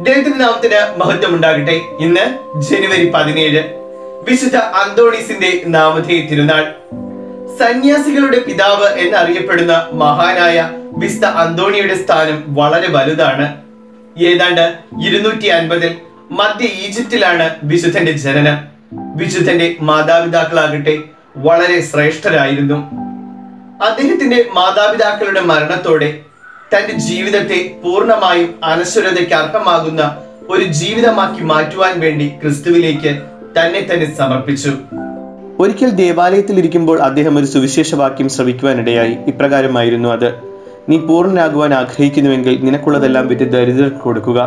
ദൈവത്തിന്റെ നാമത്തിന് മഹത്വം ഉണ്ടാകട്ടെ ഇന്ന് ജനുവരി പതിനേഴ് വിശുദ്ധ അന്തോണീസിന്റെ നാമധേയ തിരുനാൾ സന്യാസികളുടെ പിതാവ് എന്നറിയപ്പെടുന്ന മഹാനായ വിശുദ്ധ അന്തോണിയുടെ സ്ഥാനം വളരെ വലുതാണ് ഏതാണ്ട് ഇരുന്നൂറ്റി അൻപതിൽ മധ്യ ഈജിപ്തിലാണ് വിശുദ്ധന്റെ ജനനം വിശുദ്ധന്റെ മാതാപിതാക്കളാകട്ടെ വളരെ ശ്രേഷ്ഠരായിരുന്നു അദ്ദേഹത്തിന്റെ മാതാപിതാക്കളുടെ മരണത്തോടെ തന്റെ ജീവിതത്തെ പൂർണ്ണമായും അനശ്വരതയ്ക്ക് അർഹമാകുന്ന ഒരു ജീവിതമാക്കി മാറ്റുവാൻ വേണ്ടി ക്രിസ്തുവിലേക്ക് തന്നെ തന്നെ സമർപ്പിച്ചു ഒരിക്കൽ ദേവാലയത്തിൽ ഇരിക്കുമ്പോൾ അദ്ദേഹം ഒരു സുവിശേഷ വാക്യം ശ്രവിക്കുവാനിടയായി ഇപ്രകാരമായിരുന്നു അത് നീ പൂർണ്ണനാകുവാൻ ആഗ്രഹിക്കുന്നുവെങ്കിൽ നിനക്കുള്ളതെല്ലാം വിറ്റ് ദരിദ്രർക്ക് കൊടുക്കുക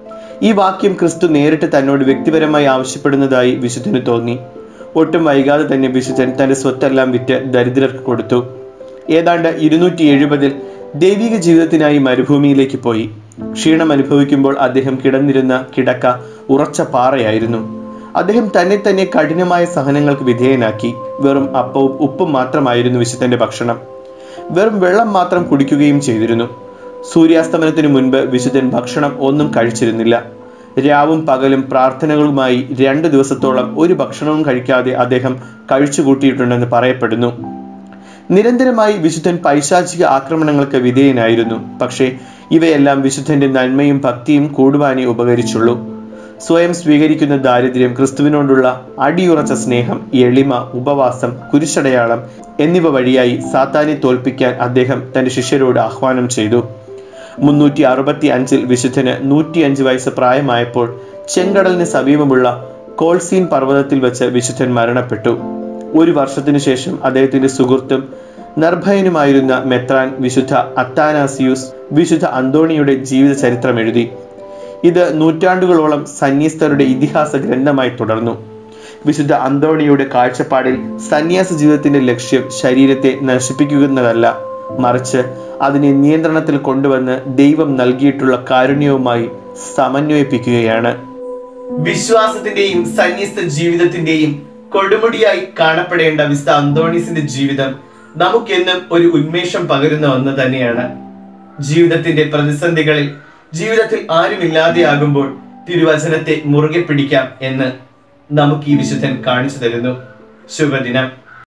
ഈ വാക്യം ക്രിസ്തു നേരിട്ട് തന്നോട് വ്യക്തിപരമായി ആവശ്യപ്പെടുന്നതായി വിശുദ്ധന് തോന്നി ഒട്ടും വൈകാതെ തന്നെ വിശുദ്ധൻ തന്റെ സ്വത്തെല്ലാം വിറ്റ് ദരിദ്രർക്ക് കൊടുത്തു ഏതാണ്ട് ഇരുന്നൂറ്റി എഴുപതിൽ ദൈവിക ജീവിതത്തിനായി മരുഭൂമിയിലേക്ക് പോയി ക്ഷീണം അനുഭവിക്കുമ്പോൾ അദ്ദേഹം കിടന്നിരുന്ന കിടക്ക ഉറച്ച പാറയായിരുന്നു അദ്ദേഹം തന്നെ തന്നെ കഠിനമായ സഹനങ്ങൾക്ക് വിധേയനാക്കി വെറും അപ്പവും ഉപ്പും മാത്രമായിരുന്നു വിശുദ്ധന്റെ ഭക്ഷണം വെറും വെള്ളം മാത്രം കുടിക്കുകയും ചെയ്തിരുന്നു സൂര്യാസ്തമനത്തിനു മുൻപ് വിശുദ്ധൻ ഭക്ഷണം ഒന്നും കഴിച്ചിരുന്നില്ല രാവും പകലും പ്രാർത്ഥനകളുമായി രണ്ട് ദിവസത്തോളം ഒരു ഭക്ഷണവും കഴിക്കാതെ അദ്ദേഹം കഴിച്ചുകൂട്ടിയിട്ടുണ്ടെന്ന് പറയപ്പെടുന്നു നിരന്തരമായി വിശുദ്ധൻ പൈശാചിക ആക്രമണങ്ങൾക്ക് വിധേയനായിരുന്നു പക്ഷേ ഇവയെല്ലാം വിശുദ്ധന്റെ നന്മയും ഭക്തിയും കൂടുവാനേ ഉപകരിച്ചുള്ളൂ സ്വയം സ്വീകരിക്കുന്ന ദാരിദ്ര്യം ക്രിസ്തുവിനോടുള്ള അടിയുറച്ച സ്നേഹം എളിമ ഉപവാസം കുരിശടയാളം എന്നിവ വഴിയായി സാത്താനെ തോൽപ്പിക്കാൻ അദ്ദേഹം തന്റെ ശിഷ്യരോട് ആഹ്വാനം ചെയ്തു മുന്നൂറ്റി അറുപത്തി അഞ്ചിൽ വിശുദ്ധന് നൂറ്റിയഞ്ച് വയസ്സ് പ്രായമായപ്പോൾ ചെങ്കടലിന് സമീപമുള്ള കോൾസീൻ പർവ്വതത്തിൽ വെച്ച് വിശുദ്ധൻ മരണപ്പെട്ടു ഒരു വർഷത്തിനു ശേഷം അദ്ദേഹത്തിന്റെ സുഹൃത്തും നിർഭയനുമായിരുന്ന മെത്രാൻ വിശുദ്ധ അത്താനാസിയൂസ് വിശുദ്ധ അന്തോണിയുടെ ജീവിത ചരിത്രം എഴുതി ഇത് നൂറ്റാണ്ടുകളോളം സന്യസ്തരുടെ ഇതിഹാസ ഗ്രന്ഥമായി തുടർന്നു വിശുദ്ധ അന്തോണിയുടെ കാഴ്ചപ്പാടിൽ സന്യാസ ജീവിതത്തിന്റെ ലക്ഷ്യം ശരീരത്തെ നശിപ്പിക്കുന്നതല്ല മറിച്ച് അതിനെ നിയന്ത്രണത്തിൽ കൊണ്ടുവന്ന് ദൈവം നൽകിയിട്ടുള്ള കാരുണ്യവുമായി സമന്വയിപ്പിക്കുകയാണ് വിശ്വാസത്തിന്റെയും സന്യസ്ത ജീവിതത്തിന്റെയും കൊടുമുടിയായി കാണപ്പെടേണ്ട വിശുദ്ധ അന്തോണീസിന്റെ ജീവിതം നമുക്കെന്നും ഒരു ഉന്മേഷം പകരുന്ന ഒന്ന് തന്നെയാണ് ജീവിതത്തിന്റെ പ്രതിസന്ധികളിൽ ജീവിതത്തിൽ ആരുമില്ലാതെയാകുമ്പോൾ തിരുവചനത്തെ മുറുകെ പിടിക്കാം എന്ന് നമുക്ക് ഈ വിശുദ്ധൻ കാണിച്ചു തരുന്നു ശുഭദിനം